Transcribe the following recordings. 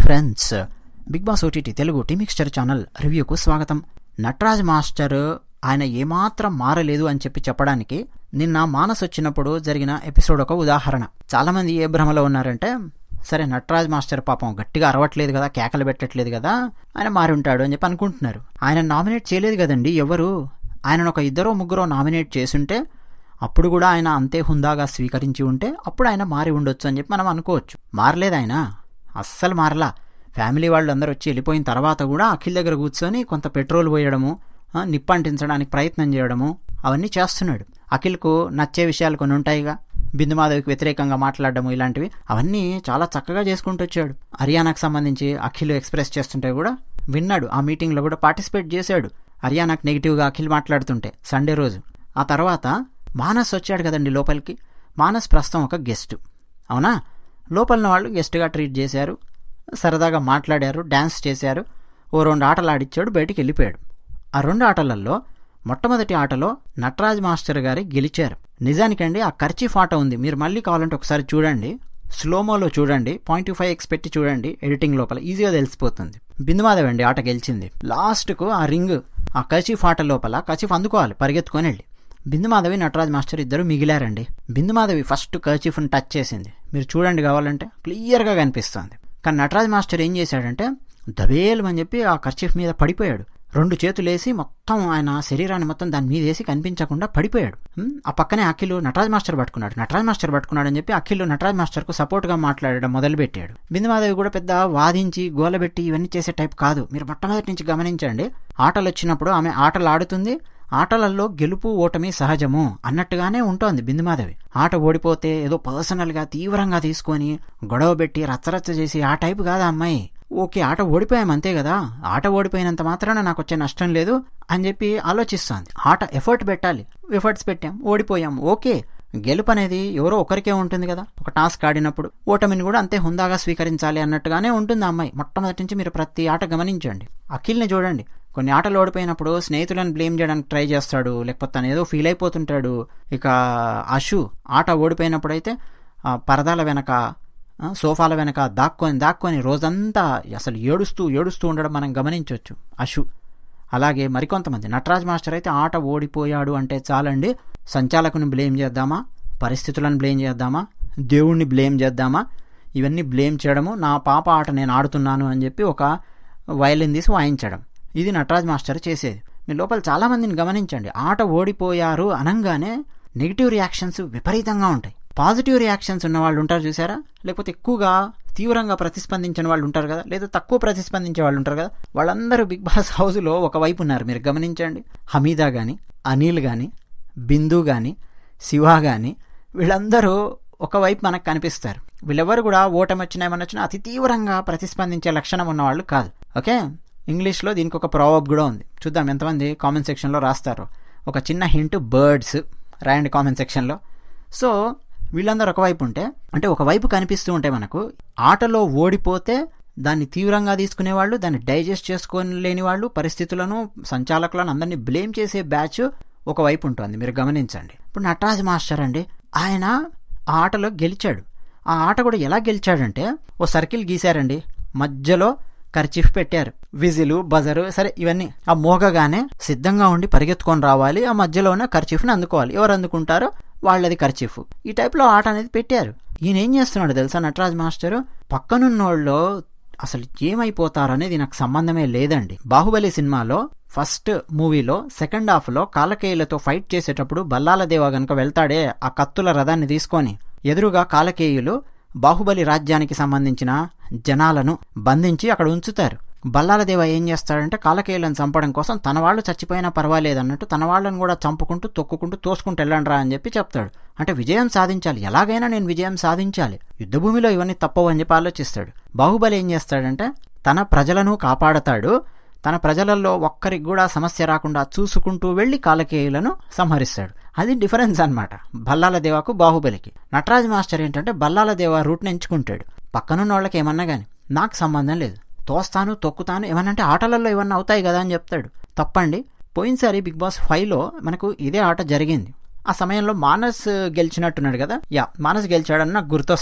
Friends Bigg Boss OTT Telugu టీమిక్స్చర్ channel రివ్యూకు స్వాగతం నటరాజ్ మాస్టర్ ఆయన ఏమాత్రం మారలేదు అని చెప్పి చెప్పడానికి నిన్న మానస్ వచ్చినప్పుడు జరిగిన ఎపిసోడ్ ఒక ఉదాహరణ చాలామంది ఏ భ్రమలో ఉన్నారంటే సరే నటరాజ్ మాస్టర్ పాపం గట్టిగా అరవట్లేదు కదా కేకలు పెట్టట్లేదు కదా ఆయన మారి ఉంటాడు అని చెప్పి అనుకుంటున్నారు ఆయన నామినేట్ చేయలేదు కదండి ఎవరు ఆయనను ఒక ఇద్దరో ముగ్గురో నామినేట్ చేసుంటే అప్పుడు కూడా ఆయన అంతే హుందాగా స్వీకరించి ఉంటే అప్పుడు ఆయన మారి ఉండొచ్చు అని చెప్పి మనం అనుకోవచ్చు మారలేదు ఆయన అస్సలు మారలా ఫ్యామిలీ వాళ్ళు అందరూ వచ్చి వెళ్ళిపోయిన తర్వాత కూడా అఖిల్ దగ్గర కూర్చొని కొంత పెట్రోల్ పోయడము ఆ, నిప్పంటించడానికి ప్రయత్నం చేయడము అవన్నీ చేస్తున్నాడు అఖిల్కు నచ్చే విషయాలు కొన్ని ఉంటాయిగా బిందుమాధవికి వ్యతిరేకంగా మాట్లాడడము ఇలాంటివి అవన్నీ చాలా చక్కగా చేసుకుంటూ వచ్చాడు హర్యానాకు సంబంధించి అఖిల్ ఎక్స్ప్రెస్ చేస్తుంటే కూడా విన్నాడు ఆ మీటింగ్లో కూడా పార్టిసిపేట్ చేశాడు హర్యానాకు నెగిటివ్గా అఖిల్ మాట్లాడుతుంటే సండే రోజు ఆ తర్వాత మానస్ వచ్చాడు కదండి లోపలికి మానస్ ప్రస్తుతం ఒక గెస్ట్ అవునా లోపలిన వాళ్ళు గెస్ట్గా ట్రీట్ చేశారు సరదాగా మాట్లాడారు డ్యాన్స్ చేశారు ఓ రెండు ఆటలు ఆడిచ్చాడు బయటికి వెళ్ళిపోయాడు ఆ రెండు ఆటలలో మొట్టమొదటి ఆటలో నటరాజ్ మాస్టర్ గారి గెలిచారు నిజానికండి ఆ ఖర్చీఫ్ ఆట ఉంది మీరు మళ్ళీ కావాలంటే ఒకసారి చూడండి స్లోమోలో చూడండి పాయింట్ ఫైవ్ ఎక్స్ పెట్టి చూడండి ఎడిటింగ్ లోపల ఈజీగా తెలిసిపోతుంది బిందుమాధవ్ అండి ఆట గెలిచింది లాస్ట్కు ఆ రింగ్ ఆ కచీఫ్ ఆట లోపల కచీఫ్ అందుకోవాలి పరిగెత్తుకొని వెళ్ళి బిందుమాధవి నటరాజ్ మాస్టర్ ఇద్దరు మిగిలారండి బిందుమాధవి ఫస్ట్ కర్చీఫ్ని టచ్ చేసింది మీరు చూడండి కావాలంటే క్లియర్గా కనిపిస్తుంది కానీ నటరాజ్ మాస్టర్ ఏం చేశాడంటే దబేలు అని చెప్పి ఆ కర్చీఫ్ మీద పడిపోయాడు రెండు చేతులు వేసి మొత్తం ఆయన శరీరాన్ని మొత్తం దాని మీద వేసి కనిపించకుండా పడిపోయాడు హ్మ్? ఆ పక్కనే అఖిల్ నటరాజ్ మాస్టర్ పట్టుకున్నాడు నటరాజ్ మాస్టర్ పట్టుకున్నాడు అని చెప్పి అఖిల్ నటరాజ్ మాస్టర్ కు సపోర్ట్ గా మాట్లాడడం మొదలుపెట్టాడు బిందుమాధవి కూడా పెద్ద వాదించి గోలబెట్టి ఇవన్నీ చేసే టైప్ కాదు మీరు మొట్టమొదటి నుంచి గమనించండి ఆటలు వచ్చినప్పుడు ఆమె ఆటలు ఆడుతుంది ఆటలలో గెలుపు ఓటమి సహజము అన్నట్టుగానే ఉంటోంది బిందుమాధవి ఆట ఓడిపోతే ఏదో పర్సనల్గా తీవ్రంగా తీసుకొని గొడవ పెట్టి రచ్చరచ్చ చేసి ఆ టైపు కాదా అమ్మాయి ఓకే ఆట ఓడిపోయాం అంతే కదా ఆట ఓడిపోయినంత మాత్రాన నాకు వచ్చే నష్టం లేదు అని చెప్పి ఆలోచిస్తోంది ఆట ఎఫర్ట్ పెట్టాలి ఎఫర్ట్స్ పెట్టాం ఓడిపోయాం ఓకే గెలుపు అనేది ఎవరో ఒకరికే ఉంటుంది కదా ఒక టాస్క్ ఆడినప్పుడు ఓటమిని కూడా అంతే హుందాగా స్వీకరించాలి అన్నట్టుగానే ఉంటుంది ఆ అమ్మాయి మొట్టమొదటి నుంచి మీరు ప్రతి ఆట గమనించండి అఖిల్ని చూడండి కొన్ని ఆటలు ఓడిపోయినప్పుడు స్నేహితులను బ్లేమ్ చేయడానికి ట్రై చేస్తాడు లేకపోతే తను ఏదో ఫీల్ అయిపోతుంటాడు ఇక అషు ఆట ఓడిపోయినప్పుడు అయితే ఆ పరదాల వెనక ఆ, సోఫాల వెనక దాక్కొని దాక్కొని రోజంతా అసలు ఏడుస్తూ ఏడుస్తూ ఉండడం మనం గమనించవచ్చు అషు అలాగే మరికొంతమంది నటరాజ్ మాస్టర్ అయితే ఆట ఓడిపోయాడు అంటే చాలండి సంచాలకుని బ్లేమ్ చేద్దామా పరిస్థితులను బ్లేమ్ చేద్దామా దేవుణ్ణి బ్లేమ్ చేద్దామా ఇవన్నీ బ్లేమ్ చేయడము నా పాప ఆట నేను ఆడుతున్నాను అని చెప్పి ఒక వయలిన్ తీసి వాయించడం ఇది నటరాజ్ మాస్టర్ చేసేది మీ లోపల చాలామందిని గమనించండి ఆట ఓడిపోయారు అనగానే నెగిటివ్ రియాక్షన్స్ విపరీతంగా ఉంటాయి పాజిటివ్ రియాక్షన్స్ ఉన్న వాళ్ళు ఉంటారు చూసారా లేకపోతే ఎక్కువగా తీవ్రంగా ప్రతిస్పందించిన వాళ్ళు ఉంటారు కదా లేదా తక్కువ ప్రతిస్పందించే వాళ్ళు ఉంటారు కదా వాళ్ళందరూ బిగ్ బాస్ హౌస్లో ఒకవైపు ఉన్నారు మీరు గమనించండి హమీదా కానీ అనిల్ కానీ బిందు కానీ శివ కానీ వీళ్ళందరూ ఒకవైపు మనకు కనిపిస్తారు వీళ్ళెవరు కూడా ఓటమి వచ్చినా ఏమన్నా వచ్చినా అతి తీవ్రంగా ప్రతిస్పందించే లక్షణం ఉన్నవాళ్ళు కాదు ఓకే ఇంగ్లీష్లో దీనికి ఒక ప్రావబ్ కూడా ఉంది చూద్దాం ఎంతమంది కామెంట్ సెక్షన్లో రాస్తారు ఒక చిన్న హింట్ బర్డ్స్ రాయండి కామెంట్ సెక్షన్లో సో వీళ్ళందరూ ఒకవైపు ఉంటే అంటే ఒకవైపు కనిపిస్తూ ఉంటే మనకు ఆటలో ఓడిపోతే దాన్ని తీవ్రంగా తీసుకునే వాళ్ళు దాన్ని డైజెస్ట్ చేసుకోలేని వాళ్ళు పరిస్థితులను సంచాలకులను అందరినీ బ్లేమ్ చేసే బ్యాచ్ ఒకవైపు ఉంటుంది మీరు గమనించండి ఇప్పుడు నటరాజ్ మాస్టర్ అండి ఆయన ఆ ఆటలో గెలిచాడు ఆ ఆట కూడా ఎలా గెలిచాడంటే ఓ సర్కిల్ గీశారండి మధ్యలో ఖర్చీఫ్ పెట్టారు విజిలు బజరు సరే ఇవన్నీ ఆ మోగగానే సిద్ధంగా ఉండి పరిగెత్తుకొని రావాలి ఆ మధ్యలో ఉన్న ఖర్చీఫ్ని అందుకోవాలి ఎవరు అందుకుంటారో వాళ్ళది ఖర్చీఫ్ ఈ టైప్లో ఆట అనేది పెట్టారు ఈయన ఏం చేస్తున్నాడు తెలుసా నటరాజ్ మాస్టరు పక్కనున్నోళ్ళు అసలు ఏమైపోతారు అనేది నాకు సంబంధమే లేదండి బాహుబలి సినిమాలో ఫస్ట్ మూవీలో సెకండ్ హాఫ్లో కాలకేయులతో ఫైట్ చేసేటప్పుడు బల్లాల దేవ గనుక వెళ్తాడే ఆ కత్తుల రథాన్ని తీసుకొని ఎదురుగా కాలకేయులు బాహుబలి రాజ్యానికి సంబంధించిన జనాలను బంధించి అక్కడ ఉంచుతారు బల్లాలదేవ ఏం చేస్తాడంటే కాలకేయులను చంపడం కోసం తన వాళ్ళు చచ్చిపోయినా పర్వాలేదు అన్నట్టు తన వాళ్ళని కూడా చంపుకుంటూ తొక్కుకుంటూ తోసుకుంటూ వెళ్ళండ్రా అని చెప్పి చెప్తాడు అంటే విజయం సాధించాలి ఎలాగైనా నేను విజయం సాధించాలి యుద్ధభూమిలో ఇవన్నీ తప్పవు అని చెప్పి ఆలోచిస్తాడు బాహుబలి ఏం చేస్తాడంటే తన ప్రజలను కాపాడతాడు తన ప్రజలలో ఒక్కరికి కూడా సమస్య రాకుండా చూసుకుంటూ వెళ్లి కాలకేయులను సంహరిస్తాడు అది డిఫరెన్స్ అన్నమాట బల్లాల దేవాకు బాహుబలికి నటరాజ్ మాస్టర్ ఏంటంటే బల్లాల దేవ రూట్ని ఎంచుకుంటాడు పక్కనున్న వాళ్ళకి ఏమన్నా కానీ నాకు సంబంధం లేదు తోస్తాను తొక్కుతాను ఏమన్నంటే ఆటలలో ఏమన్నా అవుతాయి కదా అని చెప్తాడు తప్పండి పోయినసారి బిగ్ బాస్ ఫైవ్లో మనకు ఇదే ఆట జరిగింది ఆ సమయంలో మానస్ గెలిచినట్టున్నాడు కదా యా మానస్ గెలిచాడని నాకు గుర్తొస్తుంది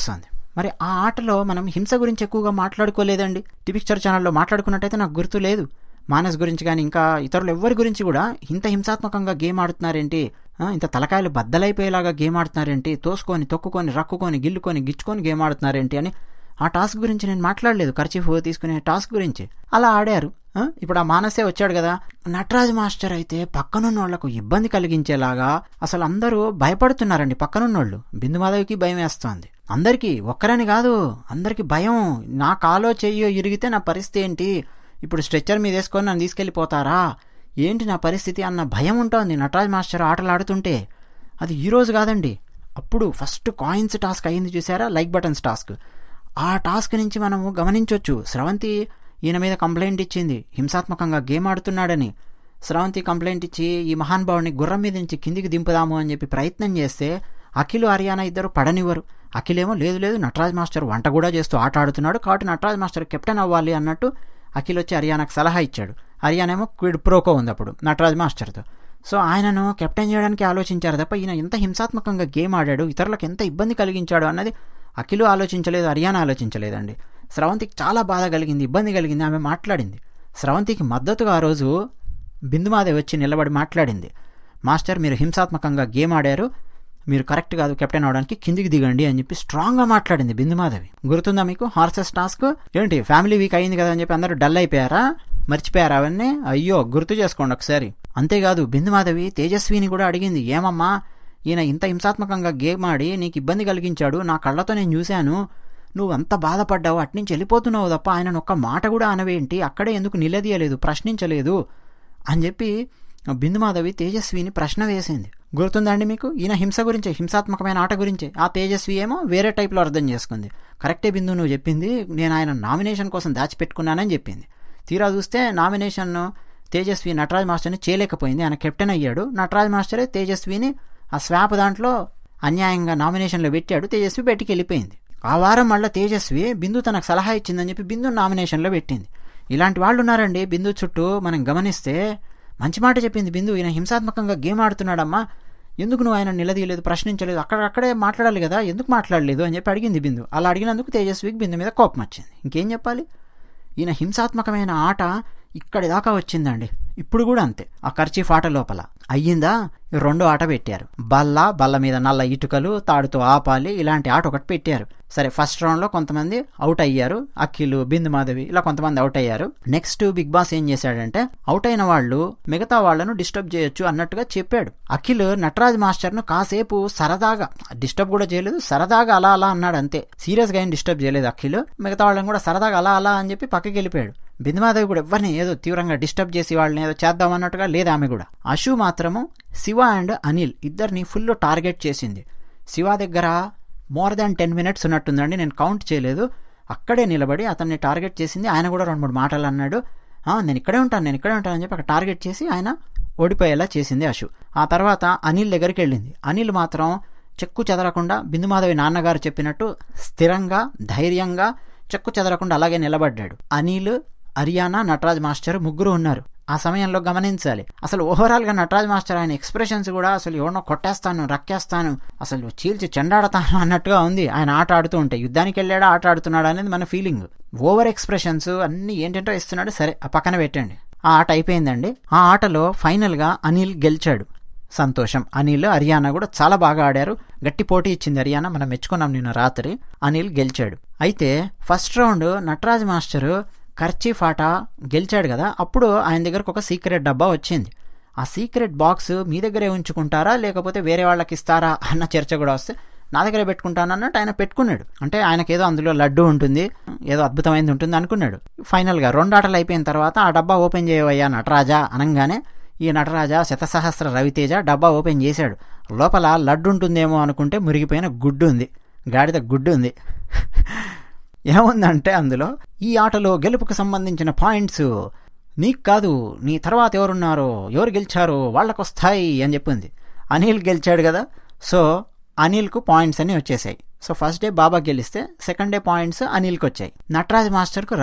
మరి ఆ ఆటలో మనం హింస గురించి ఎక్కువగా మాట్లాడుకోలేదండి టిపిక్చర్ ఛానల్లో మాట్లాడుకున్నట్టయితే నాకు గుర్తు లేదు మానస్ గురించి కానీ ఇంకా ఇతరులు ఎవరి గురించి కూడా ఇంత హింసాత్మకంగా గేమ్ ఆడుతున్నారేంటి ఆ, ఇంత తలకాయలు బద్దలైపోయేలాగా గేమ్ ఆడుతున్నారేంటి తోసుకొని తొక్కుకొని రక్కుకొని గిల్లుకొని గిచ్చుకొని గేమ్ ఆడుతున్నారేంటి అని ఆ టాస్క్ గురించి నేను మాట్లాడలేదు ఖర్చీఫ్ తీసుకునే టాస్క్ గురించి అలా ఆడారు ఆ, ఇప్పుడు ఆ మానసే వచ్చాడు కదా నటరాజ్ మాస్టర్ అయితే పక్కనున్న వాళ్లకు ఇబ్బంది కలిగించేలాగా అసలు అందరూ భయపడుతున్నారండి పక్కనున్నోళ్ళు బిందుమాధవికి భయం వేస్తోంది అందరికీ ఒక్కరని కాదు అందరికీ భయం నా కాలో చెయ్యో ఇరిగితే నా పరిస్థితి ఏంటి ఇప్పుడు స్ట్రెచ్చర్ మీద వేసుకొని నన్ను తీసుకెళ్ళిపోతారా ఏంటి నా పరిస్థితి అన్న భయం ఉంటుంది నటరాజ్ మాస్టర్ ఆటలు ఆడుతుంటే అది ఈ రోజు కాదండి అప్పుడు ఫస్ట్ కాయిన్స్ టాస్క్ అయింది చూసారా లైక్ బటన్స్ టాస్క్ ఆ టాస్క్ నుంచి మనము గమనించవచ్చు స్రవంతి ఈయన మీద కంప్లైంట్ ఇచ్చింది హింసాత్మకంగా గేమ్ ఆడుతున్నాడని స్రవంతి కంప్లైంట్ ఇచ్చి ఈ మహానుభావుని గుర్రం మీద నుంచి కిందికి దింపుదాము అని చెప్పి ప్రయత్నం చేస్తే అఖిల్ హర్యానా ఇద్దరు పడనివ్వరు అఖిలేమో లేదు లేదు నటరాజ్ మాస్టర్ వంట కూడా చేస్తూ ఆట ఆడుతున్నాడు కాబట్టి నటరాజ్ మాస్టర్ కెప్టెన్ అవ్వాలి అన్నట్టు అఖిల్ వచ్చి హర్యానాకు సలహా ఇచ్చాడు హర్యానా ఏమో క్విడ్ ప్రోకో ఉంది అప్పుడు నటరాజ్ మాస్టర్తో సో ఆయనను కెప్టెన్ చేయడానికి ఆలోచించారు తప్ప ఈయన ఎంత హింసాత్మకంగా గేమ్ ఆడాడు ఇతరులకు ఎంత ఇబ్బంది కలిగించాడు అన్నది అఖిలు ఆలోచించలేదు హర్యానా ఆలోచించలేదండి స్రవంతికి చాలా బాధ కలిగింది ఇబ్బంది కలిగింది ఆమె మాట్లాడింది స్రవంతికి మద్దతుగా ఆ రోజు బిందుమాదేవి వచ్చి నిలబడి మాట్లాడింది మాస్టర్ మీరు హింసాత్మకంగా గేమ్ ఆడారు మీరు కరెక్ట్ కాదు కెప్టెన్ అవడానికి కిందికి దిగండి అని చెప్పి స్ట్రాంగ్గా మాట్లాడింది బిందుమాధవి గుర్తుందా మీకు హార్సెస్ టాస్క్ ఏంటి ఫ్యామిలీ వీక్ అయింది కదా అని చెప్పి అందరూ డల్ అయిపోయారా మర్చిపోయారా అవన్నీ అయ్యో గుర్తు చేసుకోండి ఒకసారి అంతేకాదు బిందుమాధవి తేజస్విని కూడా అడిగింది ఏమమ్మా ఈయన ఇంత హింసాత్మకంగా గేమ్ ఆడి నీకు ఇబ్బంది కలిగించాడు నా కళ్ళతో నేను చూశాను నువ్వు అంత బాధపడ్డావు అట్నుంచి వెళ్ళిపోతున్నావు తప్ప ఆయన ఒక్క మాట కూడా అనవేంటి అక్కడే ఎందుకు నిలదీయలేదు ప్రశ్నించలేదు అని చెప్పి బిందుమాధవి తేజస్విని ప్రశ్న వేసింది గుర్తుందండి మీకు ఈయన హింస గురించే హింసాత్మకమైన ఆట గురించే ఆ తేజస్వి ఏమో వేరే టైప్లో అర్థం చేసుకుంది కరెక్టే బిందు నువ్వు చెప్పింది నేను ఆయన నామినేషన్ కోసం దాచిపెట్టుకున్నానని చెప్పింది తీరా చూస్తే నామినేషన్ తేజస్వి నటరాజ్ మాస్టర్ని చేయలేకపోయింది ఆయన కెప్టెన్ అయ్యాడు నటరాజ్ మాస్టరే తేజస్విని ఆ స్వాప్ దాంట్లో అన్యాయంగా నామినేషన్లో పెట్టాడు తేజస్వి బయటికి వెళ్ళిపోయింది ఆ వారం మళ్ళీ తేజస్వి బిందు తనకు సలహా ఇచ్చిందని చెప్పి బిందు నామినేషన్లో పెట్టింది ఇలాంటి వాళ్ళు ఉన్నారండి బిందు చుట్టూ మనం గమనిస్తే మంచి మాట చెప్పింది బిందు ఈయన హింసాత్మకంగా గేమ్ ఆడుతున్నాడమ్మా ఎందుకు నువ్వు ఆయన నిలదీయలేదు ప్రశ్నించలేదు అక్కడ అక్కడే మాట్లాడాలి కదా ఎందుకు మాట్లాడలేదు అని చెప్పి అడిగింది బిందు అలా అడిగినందుకు తేజస్వికి బిందు మీద కోపం వచ్చింది ఇంకేం చెప్పాలి ఈయన హింసాత్మకమైన ఆట ఇక్కడి దాకా వచ్చిందండి ఇప్పుడు కూడా అంతే ఆ ఖర్చీఫ్ ఆట లోపల అయ్యిందా ఈ రెండో ఆట పెట్టారు బల్ల బల్ల మీద నల్ల ఇటుకలు తాడుతో ఆపాలి ఇలాంటి ఆట ఒకటి పెట్టారు సరే ఫస్ట్ రౌండ్లో కొంతమంది అవుట్ అయ్యారు అఖిల్ బిందు మాధవి ఇలా కొంతమంది అవుట్ అయ్యారు నెక్స్ట్ బిగ్ బాస్ ఏం చేశాడంటే అవుట్ అయిన వాళ్ళు మిగతా వాళ్లను డిస్టర్బ్ చేయొచ్చు అన్నట్టుగా చెప్పాడు అఖిల్ నటరాజ్ మాస్టర్ను కాసేపు సరదాగా డిస్టర్బ్ కూడా చేయలేదు సరదాగా అలా అలా అన్నాడు అంతే సీరియస్గా ఏం డిస్టర్బ్ చేయలేదు అఖిల్ మిగతా వాళ్ళని కూడా సరదాగా అలా అలా అని చెప్పి పక్కకి వెళ్ళిపోయాడు బిందుమాధవి కూడా ఎవరిని ఏదో తీవ్రంగా డిస్టర్బ్ చేసి వాళ్ళని ఏదో చేద్దాం అన్నట్టుగా లేదు ఆమె కూడా అశు మాత్రము శివ అండ్ అనిల్ ఇద్దరిని ఫుల్ టార్గెట్ చేసింది శివ దగ్గర మోర్ దాన్ టెన్ మినిట్స్ ఉన్నట్టుందండి నేను కౌంట్ చేయలేదు అక్కడే నిలబడి అతన్ని టార్గెట్ చేసింది ఆయన కూడా రెండు మూడు మాటలు అన్నాడు "ఆ, నేను ఇక్కడే ఉంటాను నేను ఇక్కడే ఉంటాను అని చెప్పి అక్కడ టార్గెట్ చేసి ఆయన ఓడిపోయేలా చేసింది అశు ఆ తర్వాత అనిల్ దగ్గరికి వెళ్ళింది అనిల్ మాత్రం చెక్కు చెదరకుండా బిందుమాధవి నాన్నగారు చెప్పినట్టు స్థిరంగా ధైర్యంగా చెక్కు చెదరకుండా అలాగే నిలబడ్డాడు అనిల్ హరియానా నటరాజ్ మాస్టర్ ముగ్గురు ఉన్నారు ఆ సమయంలో గమనించాలి అసలు ఓవరాల్గా నటరాజ్ మాస్టర్ ఆయన ఎక్స్ప్రెషన్స్ కూడా అసలు ఎవరినో కొట్టేస్తాను రక్కేస్తాను అసలు చీల్చి చెండాడతాను అన్నట్టుగా ఉంది ఆయన ఆట ఆడుతూ ఉంటే యుద్ధానికి వెళ్ళాడా ఆట ఆడుతున్నాడు అనేది మన ఫీలింగ్ ఓవర్ ఎక్స్ప్రెషన్స్ అన్ని ఏంటంటో ఇస్తున్నాడు సరే ఆ పక్కన పెట్టండి ఆ ఆట అయిపోయిందండి ఆ ఆటలో ఫైనల్గా అనిల్ గెలిచాడు సంతోషం అనిల్ హర్యానా కూడా చాలా బాగా ఆడారు గట్టి పోటీ ఇచ్చింది హర్యానా మనం మెచ్చుకున్నాం నిన్న రాత్రి అనిల్ గెలిచాడు అయితే first round Nataraj master kerchief ఆట గెలిచాడు కదా అప్పుడు ఆయన దగ్గరకు ఒక సీక్రెట్ డబ్బా వచ్చింది ఆ సీక్రెట్ బాక్స్ మీ దగ్గరే ఉంచుకుంటారా లేకపోతే వేరే వాళ్ళకి ఇస్తారా అన్న చర్చ కూడా వస్తే నా దగ్గరే పెట్టుకుంటాను అన్నట్టు ఆయన పెట్టుకున్నాడు అంటే ఆయనకేదో అందులో లడ్డు ఉంటుంది ఏదో అద్భుతమైనది ఉంటుంది అనుకున్నాడు ఫైనల్గా రెండు ఆటలు అయిపోయిన తర్వాత ఆ డబ్బా ఓపెన్ చేయవయ్యా నటరాజా అనగానే ఈ నటరాజా శతసహస్ర రవితేజ డబ్బా ఓపెన్ చేశాడు లోపల లడ్డు ఉంటుందేమో అనుకుంటే మురిగిపోయిన గుడ్డు ఉంది గాడిద గుడ్డు ఉంది ఏముందంటే అందులో ఈ ఆటలో గెలుపుకు సంబంధించిన పాయింట్స్ నీకు కాదు నీ తర్వాత ఎవరున్నారో ఎవరు గెలిచారో వాళ్ళకు వస్తాయి అని చెప్పింది అనిల్ గెలిచాడు కదా సో అనిల్కు పాయింట్స్ అన్ని వచ్చేసాయి సో ఫస్ట్ డే బాబా గెలిస్తే సెకండ్ డే పాయింట్స్ అనిల్కి వచ్చాయి నటరాజ్ మాస్టర్కు రాలా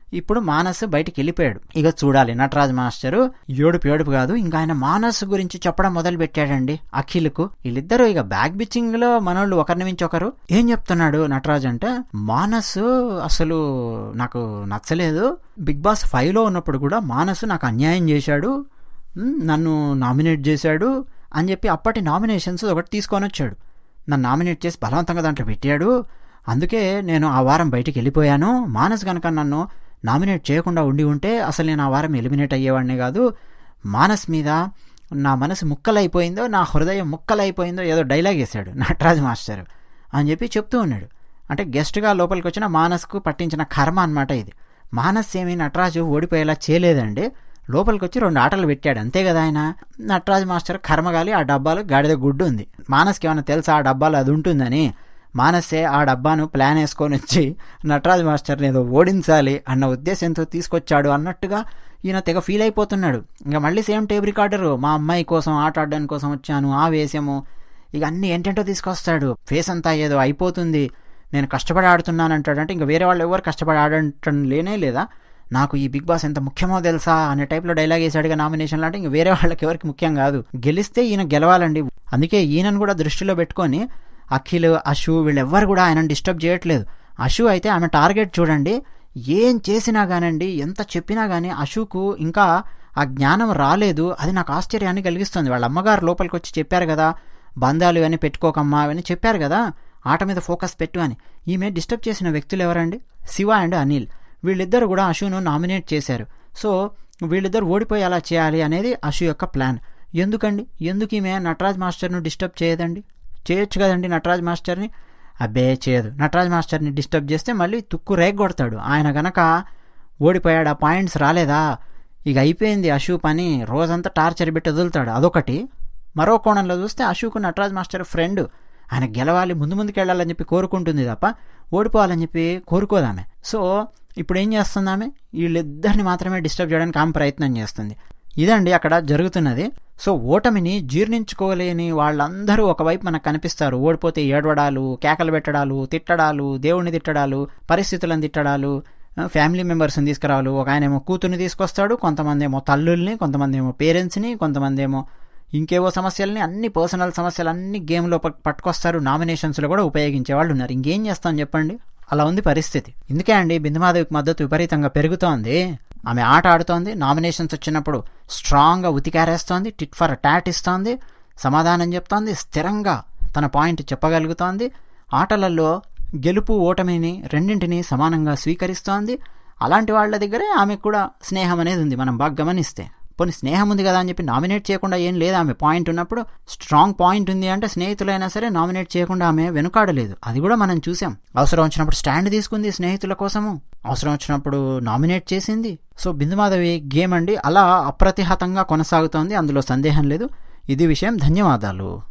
ఇప్పుడు మానస్ బయటికి వెళ్ళిపోయాడు ఇక చూడాలి నటరాజ్ మాస్టరు ఏడుపు ఏడుపు కాదు ఇంకా ఆయన మానస్ గురించి చెప్పడం మొదలు పెట్టాడండి అఖిల్కు వీళ్ళిద్దరూ ఇక బ్యాక్ బిచ్చింగ్ లో మనోళ్ళు ఒకరిని మించి ఒకరు ఏం చెప్తున్నాడు నటరాజ్ అంటే మానస్ అసలు నాకు నచ్చలేదు బిగ్ బాస్ ఫైవ్ లో ఉన్నప్పుడు కూడా మానస్ నాకు అన్యాయం చేశాడు ఉమ్, నన్ను నామినేట్ చేశాడు అని చెప్పి అప్పటి నామినేషన్స్ ఒకటి తీసుకొని వచ్చాడు నన్ను నామినేట్ చేసి బలవంతంగా దాంట్లో పెట్టాడు అందుకే నేను ఆ వారం బయటికి వెళ్ళిపోయాను మానస్ కనుక నన్ను నామినేట్ చేయకుండా ఉండి ఉంటే అసలు నేను ఆ వారం ఎలిమినేట్ అయ్యేవాడిని కాదు మానస్ మీద నా మనసు ముక్కలైపోయిందో నా హృదయం ముక్కలైపోయిందో ఏదో డైలాగ్ వేశాడు నటరాజ్ మాస్టర్ అని చెప్పి చెప్తూ ఉన్నాడు అంటే గెస్ట్గా లోపలికి వచ్చిన మానస్కు పట్టించిన కర్మ అన్నమాట ఇది మానస్ ఏమీ నటరాజు ఓడిపోయేలా చేయలేదండి లోపలికి వచ్చి రెండు ఆటలు పెట్టాడు అంతే కదా ఆయన నటరాజు మాస్టర్ కర్మగాలి ఆ డబ్బాలో గాడిద గుడ్డు ఉంది మానస్కి ఏమైనా తెలుసా ఆ డబ్బాలో అది ఉంటుందని మానసే ఆ డబ్బాను ప్లాన్ వేసుకొని వచ్చి నటరాజ్ మాస్టర్ని ఏదో ఓడించాలి అన్న ఉద్దేశంతో తీసుకొచ్చాడు అన్నట్టుగా ఈయన తెగ ఫీల్ అయిపోతున్నాడు ఇంకా మళ్ళీ సేమ్ టేప్ రికార్డరు మా అమ్మాయి కోసం ఆట ఆడడానికి కోసం వచ్చాను ఆ వేషము ఇక అన్ని ఏంటంటో తీసుకొస్తాడు ఫేస్ అంతా ఏదో అయిపోతుంది నేను కష్టపడి ఆడుతున్నాను అంటాడంటే ఇంకా వేరే వాళ్ళు ఎవరు కష్టపడి ఆడటం లేనే లేదా నాకు ఈ బిగ్ బాస్ ఎంత ముఖ్యమో తెలుసా అనే టైప్లో డైలాగ్ వేసాడుగా నామినేషన్లు అంటే ఇంక వేరే వాళ్ళకి ఎవరికి ముఖ్యం కాదు గెలిస్తే ఈయన గెలవాలండి అందుకే ఈయనను కూడా దృష్టిలో పెట్టుకొని అఖిల్ అశు వీళ్ళెవ్వరు కూడా ఆయనను డిస్టర్బ్ చేయట్లేదు అశు అయితే ఆమె టార్గెట్ చూడండి ఏం చేసినా కానండి ఎంత చెప్పినా కానీ అశుకు ఇంకా ఆ జ్ఞానం రాలేదు అది నాకు ఆశ్చర్యాన్ని కలిగిస్తుంది వాళ్ళ అమ్మగారు లోపలికి వచ్చి చెప్పారు కదా బంధాలు ఇవన్నీ పెట్టుకోకమ్మా అవన్నీ చెప్పారు కదా ఆట మీద ఫోకస్ పెట్టు అని ఈమె డిస్టర్బ్ చేసిన వ్యక్తులు ఎవరండి శివ అండ్ అనిల్ వీళ్ళిద్దరు కూడా అశును నామినేట్ చేశారు సో వీళ్ళిద్దరు ఓడిపోయి అలా చేయాలి అనేది అశు యొక్క ప్లాన్ ఎందుకండి ఎందుకు ఈమె నటరాజ్ మాస్టర్ను డిస్టర్బ్ చేయదండి చేయొచ్చు కదండి నటరాజ్ మాస్టర్ని అబ్బే చేయదు నటరాజ్ మాస్టర్ని డిస్టర్బ్ చేస్తే మళ్ళీ తుక్కు రేగొడతాడు ఆయన గనక ఓడిపోయాడు ఆ పాయింట్స్ రాలేదా ఇక అయిపోయింది అశు పని రోజంతా టార్చర్ పెట్టి వదులుతాడు అదొకటి మరో కోణంలో చూస్తే అశుకు నటరాజ్ మాస్టర్ ఫ్రెండ్ ఆయన గెలవాలి ముందు ముందుకు వెళ్ళాలని చెప్పి కోరుకుంటుంది తప్ప ఓడిపోవాలని చెప్పి కోరుకోదామె సో ఇప్పుడు ఏం చేస్తుంది ఆమె వీళ్ళిద్దరిని మాత్రమే డిస్టర్బ్ చేయడానికి ఆమె ప్రయత్నం చేస్తుంది ఇదండి అక్కడ జరుగుతున్నది సో ఓటమిని జీర్ణించుకోలేని వాళ్ళందరూ ఒకవైపు మనకు కనిపిస్తారు ఓడిపోతే ఏడవడాలు కేకలు పెట్టడాలు తిట్టడాలు దేవుణ్ణి తిట్టడాలు పరిస్థితులను తిట్టడాలు ఆ, ఫ్యామిలీ మెంబర్స్ని తీసుకురావాలి ఒక ఆయన ఏమో కూతుర్ని తీసుకొస్తాడు కొంతమంది ఏమో తల్లుల్ని కొంతమంది ఏమో పేరెంట్స్ని కొంతమంది ఏమో ఇంకేవో సమస్యల్ని అన్ని పర్సనల్ సమస్యలు అన్ని గేమ్లో పట్- పట్టుకొస్తారు నామినేషన్స్లో కూడా ఉపయోగించే వాళ్ళు ఉన్నారు ఇంకేం చేస్తాం చెప్పండి అలా ఉంది పరిస్థితి ఇందుకే అండి బిందుమాధవికి మద్దతు విపరీతంగా పెరుగుతోంది ఆమె ఆట ఆడుతోంది నామినేషన్స్ వచ్చినప్పుడు స్ట్రాంగ్గా ఉతికారేస్తోంది టిట్ ఫర్ టాట్ ఇస్తోంది సమాధానం చెప్తోంది స్థిరంగా తన పాయింట్ చెప్పగలుగుతోంది ఆటలలో గెలుపు ఓటమిని రెండింటిని సమానంగా స్వీకరిస్తోంది అలాంటి వాళ్ళ దగ్గరే ఆమెకు కూడా స్నేహం అనేది ఉంది మనం బాగా గమనిస్తే పోనీ స్నేహం ఉంది కదా అని చెప్పి నామినేట్ చేయకుండా ఏం లేదు ఆమె పాయింట్ ఉన్నప్పుడు స్ట్రాంగ్ పాయింట్ ఉంది అంటే స్నేహితులైనా సరే నామినేట్ చేయకుండా ఆమె వెనుకాడలేదు అది కూడా మనం చూసాం అవసరం వచ్చినప్పుడు స్టాండ్ తీసుకుంది స్నేహితుల కోసము అవసరం వచ్చినప్పుడు నామినేట్ చేసింది సో బిందుమాధవి గేమ్ అండి అలా అప్రతిహతంగా కొనసాగుతోంది అందులో సందేహం లేదు ఇది విషయం ధన్యవాదాలు